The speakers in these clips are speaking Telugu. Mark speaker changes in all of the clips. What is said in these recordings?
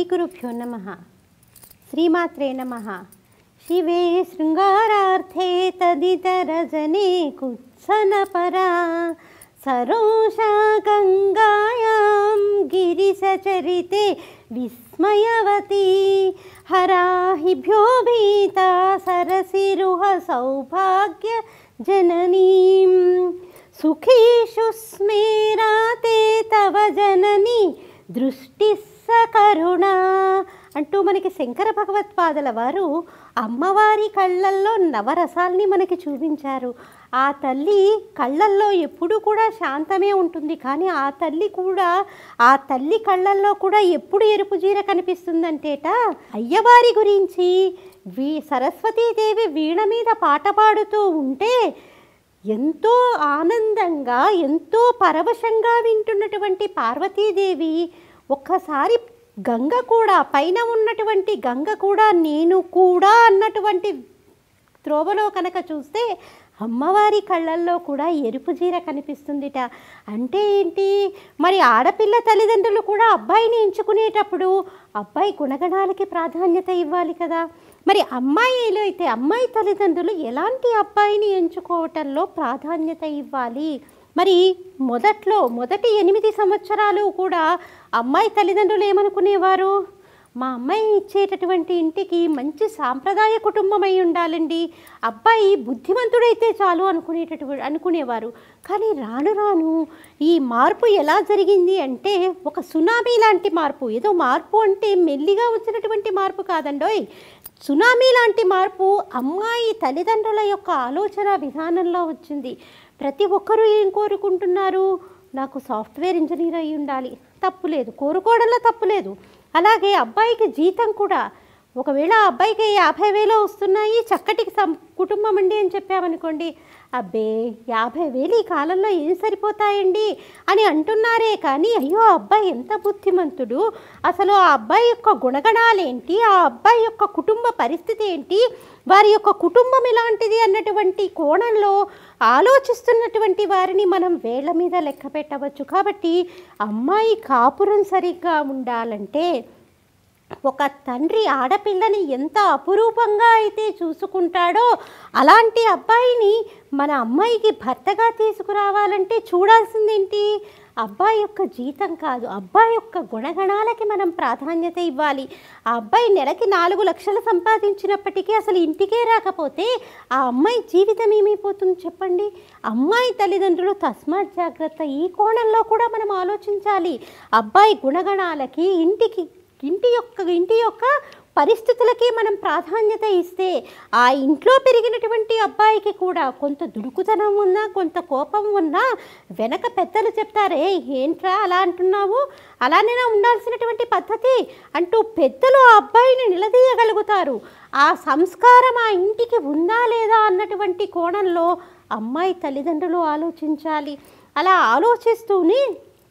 Speaker 1: శ్రీగురుభ్యో నమ శ్రీమాత్రే నమ శివే శృంగారార్థే తదితరజనే కుత్సనపరా సరోషా గంగాయాం గిరిసచరితే విస్మయవతి హరాహిభ్యో భీతా సరసిరుహ సౌభాగ్య జననీం సుఖేషు స్మేరాతే తవ జనని దృష్టి సకరుణ అంటూ మనకి శంకర భగవత్పాదుల వారు అమ్మవారి కళ్ళల్లో నవరసాల్ని మనకి చూపించారు ఆ తల్లి కళ్ళల్లో ఎప్పుడు కూడా శాంతమే ఉంటుంది కానీ ఆ తల్లి కూడా ఆ తల్లి కళ్ళల్లో కూడా ఎప్పుడు ఎరుపు జీర కనిపిస్తుందంటేట అయ్యవారి గురించి వీ సరస్వతీదేవి వీణ మీద పాట పాడుతూ ఉంటే ఎంతో ఆనందంగా ఎంతో పరవశంగా వింటున్నటువంటి పార్వతీదేవి ఒక్కసారి గంగ కూడా పైన ఉన్నటువంటి గంగ కూడా నేను కూడా అన్నటువంటి త్రోవలో కనుక చూస్తే అమ్మవారి కళ్ళల్లో కూడా ఎరుపు జీర కనిపిస్తుందిట అంటే ఏంటి మరి ఆడపిల్ల తల్లిదండ్రులు కూడా అబ్బాయిని ఎంచుకునేటప్పుడు అబ్బాయి గుణగణాలకి ప్రాధాన్యత ఇవ్వాలి కదా మరి అమ్మాయిలో అయితే అమ్మాయి తల్లిదండ్రులు ఎలాంటి అబ్బాయిని ఎంచుకోవటంలో ప్రాధాన్యత ఇవ్వాలి మరి మొదట్లో మొదటి ఎనిమిది సంవత్సరాలు కూడా అమ్మాయి తల్లిదండ్రులు ఏమనుకునేవారు మా అమ్మాయి ఇచ్చేటటువంటి ఇంటికి మంచి సాంప్రదాయ కుటుంబం అయి ఉండాలండి అబ్బాయి బుద్ధిమంతుడైతే చాలు అనుకునేటటువంటి అనుకునేవారు కానీ రాను రాను ఈ మార్పు ఎలా జరిగింది అంటే ఒక సునామీ లాంటి మార్పు ఏదో మార్పు అంటే మెల్లిగా వచ్చినటువంటి మార్పు కాదండోయ్ సునామీ లాంటి మార్పు అమ్మాయి తల్లిదండ్రుల యొక్క ఆలోచన విధానంలో వచ్చింది ప్రతి ఒక్కరూ ఏం కోరుకుంటున్నారు నాకు సాఫ్ట్వేర్ ఇంజనీర్ అయి ఉండాలి తప్పులేదు కోరుకోవడంలో తప్పులేదు అలాగే అబ్బాయికి జీతం కూడా ఒకవేళ ఆ అబ్బాయికి యాభై వేలు వస్తున్నాయి చక్కటి సం కుటుంబం అండి అని చెప్పామనుకోండి అబ్బే యాభై వేలు ఈ కాలంలో ఏం సరిపోతాయండి అని అంటున్నారే కానీ అయ్యో ఆ అబ్బాయి ఎంత బుద్ధిమంతుడు అసలు ఆ అబ్బాయి యొక్క గుణగణాలేంటి ఆ అబ్బాయి యొక్క కుటుంబ పరిస్థితి ఏంటి వారి యొక్క కుటుంబం ఎలాంటిది అన్నటువంటి కోణంలో ఆలోచిస్తున్నటువంటి వారిని మనం వేళ్ల మీద లెక్క పెట్టవచ్చు కాబట్టి అమ్మాయి కాపురం సరిగ్గా ఉండాలంటే ఒక తండ్రి ఆడపిల్లని ఎంత అపురూపంగా అయితే చూసుకుంటాడో అలాంటి అబ్బాయిని మన అమ్మాయికి భర్తగా తీసుకురావాలంటే చూడాల్సిందేంటి అబ్బాయి యొక్క జీతం కాదు అబ్బాయి యొక్క గుణగణాలకి మనం ప్రాధాన్యత ఇవ్వాలి ఆ అబ్బాయి నెలకి నాలుగు లక్షలు సంపాదించినప్పటికీ అసలు ఇంటికే రాకపోతే ఆ అమ్మాయి జీవితం ఏమైపోతుంది చెప్పండి అమ్మాయి తల్లిదండ్రులు తస్మాత్ జాగ్రత్త ఈ కోణంలో కూడా మనం ఆలోచించాలి అబ్బాయి గుణగణాలకి ఇంటికి ఇంటి యొక్క ఇంటి యొక్క పరిస్థితులకి మనం ప్రాధాన్యత ఇస్తే ఆ ఇంట్లో పెరిగినటువంటి అబ్బాయికి కూడా కొంత దుడుకుతనం ఉన్నా కొంత కోపం ఉన్నా వెనక పెద్దలు చెప్తారే ఏంట్రా అలా అంటున్నావు అలానే ఉండాల్సినటువంటి పద్ధతి అంటూ పెద్దలు ఆ అబ్బాయిని నిలదీయగలుగుతారు ఆ సంస్కారం ఆ ఇంటికి ఉందా లేదా అన్నటువంటి కోణంలో అమ్మాయి తల్లిదండ్రులు ఆలోచించాలి అలా ఆలోచిస్తూనే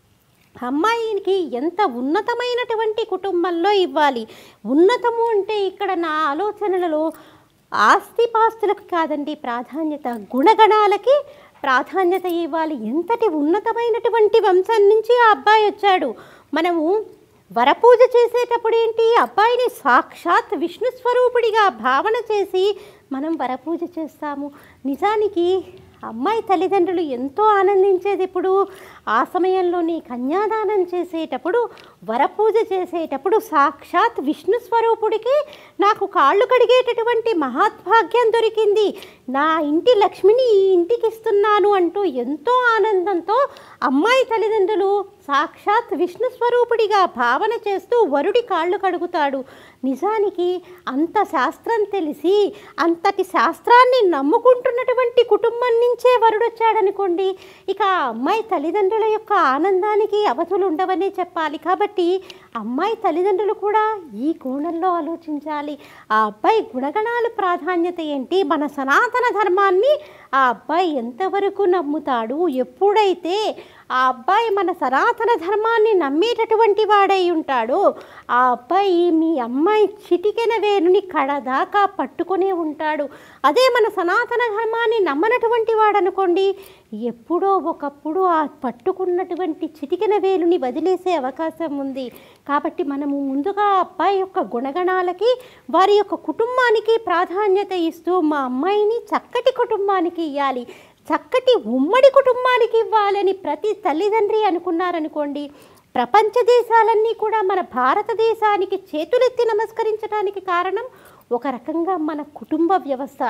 Speaker 1: అమ్మాయికి ఎంత ఉన్నతమైనటువంటి కుటుంబంలో ఇవ్వాలి ఉన్నతము అంటే ఇక్కడ నా ఆలోచనలలో ఆస్తిపాస్తులకు కాదండి ప్రాధాన్యత గుణగణాలకి ప్రాధాన్యత ఇవ్వాలి ఎంతటి ఉన్నతమైనటువంటి వంశం నుంచి ఆ అబ్బాయి వచ్చాడు మనము వరపూజ చేసేటప్పుడు ఏంటి అబ్బాయిని సాక్షాత్ విష్ణు స్వరూపుడిగా భావన చేసి మనం వరపూజ చేస్తాము నిజానికి అమ్మాయి తల్లిదండ్రులు ఎంతో ఆనందించేది ఎప్పుడు ఆ సమయంలోని కన్యాదానం చేసేటప్పుడు వరపూజ చేసేటప్పుడు సాక్షాత్ విష్ణు స్వరూపుడికి నాకు కాళ్ళు కడిగేటటువంటి మహాత్భాగ్యం దొరికింది నా ఇంటి లక్ష్మిని ఈ ఇంటికి ఇస్తున్నాను అంటూ ఎంతో ఆనందంతో అమ్మాయి తల్లిదండ్రులు సాక్షాత్ విష్ణు స్వరూపుడిగా భావన చేస్తూ వరుడి కాళ్ళు కడుగుతాడు నిజానికి అంత శాస్త్రం తెలిసి అంతటి శాస్త్రాన్ని నమ్ముకుంటున్నటువంటి కుటుంబం నుంచే వరుడు వచ్చాడనుకోండి ఇక ఆ అమ్మాయి తల్లిదండ్రుల యొక్క ఆనందానికి అవధులు ఉండవనే చెప్పాలి కాబట్టి అమ్మాయి తల్లిదండ్రులు కూడా ఈ కోణంలో ఆలోచించాలి ఆ అబ్బాయి గుణగణాలు ప్రాధాన్యత ఏంటి మన సనాతన ధర్మాన్ని ఆ అబ్బాయి ఎంతవరకు నమ్ముతాడు ఎప్పుడైతే ఆ అబ్బాయి మన సనాతన ధర్మాన్ని నమ్మేటటువంటి వాడై ఉంటాడు ఆ అబ్బాయి మీ అమ్మాయి చిటికెన వేలుని కడదాకా పట్టుకునే ఉంటాడు అదే మన సనాతన ధర్మాన్ని నమ్మనటువంటి వాడనుకోండి ఎప్పుడో ఒకప్పుడు ఆ పట్టుకున్నటువంటి చిటికెన వేలుని వదిలేసే అవకాశం ఉంది కాబట్టి మనము ముందుగా ఆ అబ్బాయి యొక్క గుణగణాలకి వారి యొక్క కుటుంబానికి ప్రాధాన్యత ఇస్తూ మా అమ్మాయిని చక్కటి కుటుంబానికి ఇవ్వాలి చక్కటి ఉమ్మడి కుటుంబానికి ఇవ్వాలని ప్రతి తల్లిదండ్రి అనుకున్నారనుకోండి ప్రపంచ దేశాలన్నీ కూడా మన భారతదేశానికి చేతులెత్తి నమస్కరించడానికి కారణం ఒక రకంగా మన కుటుంబ వ్యవస్థ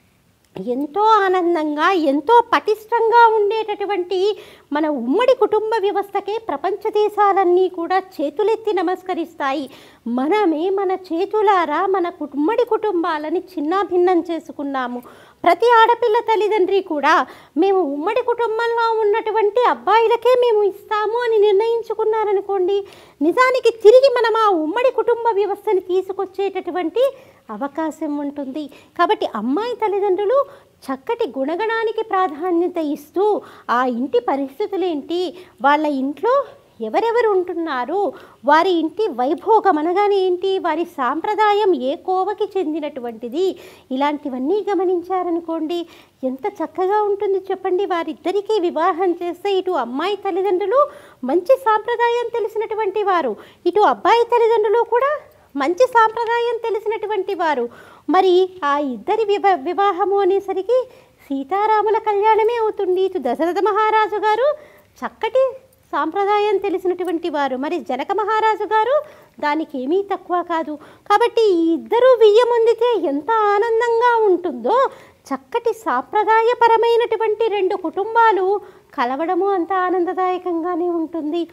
Speaker 1: ఎంతో ఆనందంగా ఎంతో పటిష్టంగా ఉండేటటువంటి మన ఉమ్మడి కుటుంబ వ్యవస్థకే ప్రపంచ దేశాలన్నీ కూడా చేతులెత్తి నమస్కరిస్తాయి మనమే మన చేతులారా మన కు- ఉమ్మడి కుటుంబాలని చిన్నాభిన్నం చేసుకున్నాము ప్రతి ఆడపిల్ల తల్లిదండ్రి కూడా మేము ఉమ్మడి కుటుంబంలో ఉన్నటువంటి అబ్బాయిలకే మేము ఇస్తాము అని నిర్ణయించుకున్నారనుకోండి నిజానికి తిరిగి మనం ఆ ఉమ్మడి కుటుంబ వ్యవస్థని తీసుకొచ్చేటటువంటి అవకాశం ఉంటుంది కాబట్టి అమ్మాయి తల్లిదండ్రులు చక్కటి గుణగణానికి ప్రాధాన్యత ఇస్తూ ఆ ఇంటి పరిస్థితులు ఏంటి వాళ్ళ ఇంట్లో ఎవరెవరు ఉంటున్నారు వారి ఇంటి వైభోగం అనగానే ఏంటి వారి సాంప్రదాయం ఏ కోవకి చెందినటువంటిది ఇలాంటివన్నీ గమనించారనుకోండి ఎంత చక్కగా ఉంటుంది చెప్పండి వారిద్దరికీ వివాహం చేస్తే ఇటు అమ్మాయి తల్లిదండ్రులు మంచి సాంప్రదాయం తెలిసినటువంటి వారు ఇటు అబ్బాయి తల్లిదండ్రులు కూడా మంచి సాంప్రదాయం తెలిసినటువంటి వారు మరి ఆ ఇద్దరి వివ వివాహము అనేసరికి సీతారాముల కళ్యాణమే అవుతుంది ఇటు దశరథ మహారాజు గారు చక్కటి సాంప్రదాయం తెలిసినటువంటి వారు మరి జనక మహారాజు గారు దానికి ఏమీ తక్కువ కాదు కాబట్టి ఈ ఇద్దరు వియ్యమొందితే ఎంత ఆనందంగా ఉంటుందో చక్కటి సాంప్రదాయపరమైనటువంటి రెండు కుటుంబాలు కలవడము అంత ఆనందదాయకంగానే ఉంటుంది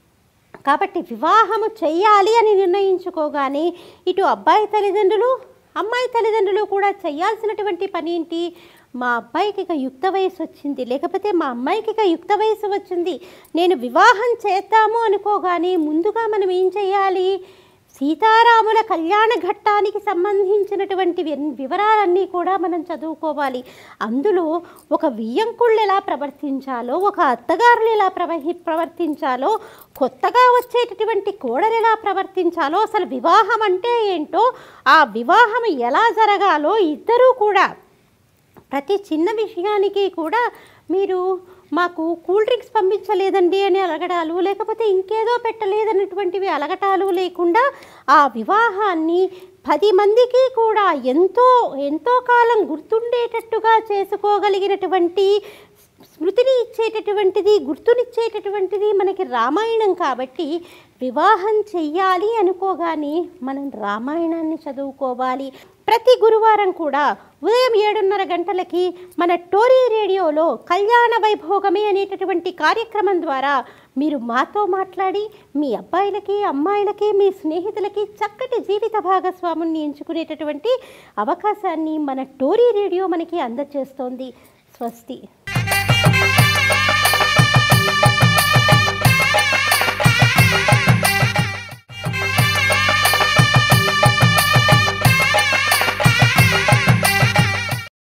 Speaker 1: కాబట్టి వివాహము చెయ్యాలి అని నిర్ణయించుకోగానే ఇటు అబ్బాయి తల్లిదండ్రులు అమ్మాయి తల్లిదండ్రులు కూడా చేయాల్సినటువంటి పని ఏంటి మా అబ్బాయికి ఇక యుక్త వయసు వచ్చింది లేకపోతే మా అమ్మాయికి ఇక యుక్త వయసు వచ్చింది నేను వివాహం చేద్దాము అనుకోగానే ముందుగా మనం ఏం చేయాలి సీతారాముల కళ్యాణ ఘట్టానికి సంబంధించినటువంటి వి- వివరాలన్నీ కూడా మనం చదువుకోవాలి అందులో ఒక వియ్యంకుళ్ళు ఎలా ప్రవర్తించాలో ఒక అత్తగారులు ఎలా ప్రవహి ప్రవర్తించాలో కొత్తగా వచ్చేటటువంటి కోడలు ఎలా ప్రవర్తించాలో అసలు వివాహం అంటే ఏంటో ఆ వివాహం ఎలా జరగాలో ఇద్దరూ కూడా ప్రతి చిన్న విషయానికి కూడా మీరు మాకు కూల్ డ్రింక్స్ పంపించలేదండి అని అలగడాలు లేకపోతే ఇంకేదో పెట్టలేదన్నటువంటివి అలగటాలు లేకుండా ఆ వివాహాన్ని పది మందికి కూడా ఎంతో ఎంతో కాలం గుర్తుండేటట్టుగా చేసుకోగలిగినటువంటి స్మృతిని ఇచ్చేటటువంటిది గుర్తునిచ్చేటటువంటిది మనకి రామాయణం కాబట్టి వివాహం చెయ్యాలి అనుకోగానే మనం రామాయణాన్ని చదువుకోవాలి ప్రతి గురువారం కూడా ఉదయం ఏడున్నర గంటలకి మన టోరీ రేడియోలో కళ్యాణ వైభోగమే అనేటటువంటి కార్యక్రమం ద్వారా మీరు మాతో మాట్లాడి మీ అబ్బాయిలకి అమ్మాయిలకి మీ స్నేహితులకి చక్కటి జీవిత భాగస్వాముని ఎంచుకునేటటువంటి అవకాశాన్ని మన టోరీ రేడియో మనకి అందజేస్తోంది స్వస్తి
Speaker 2: Thank you.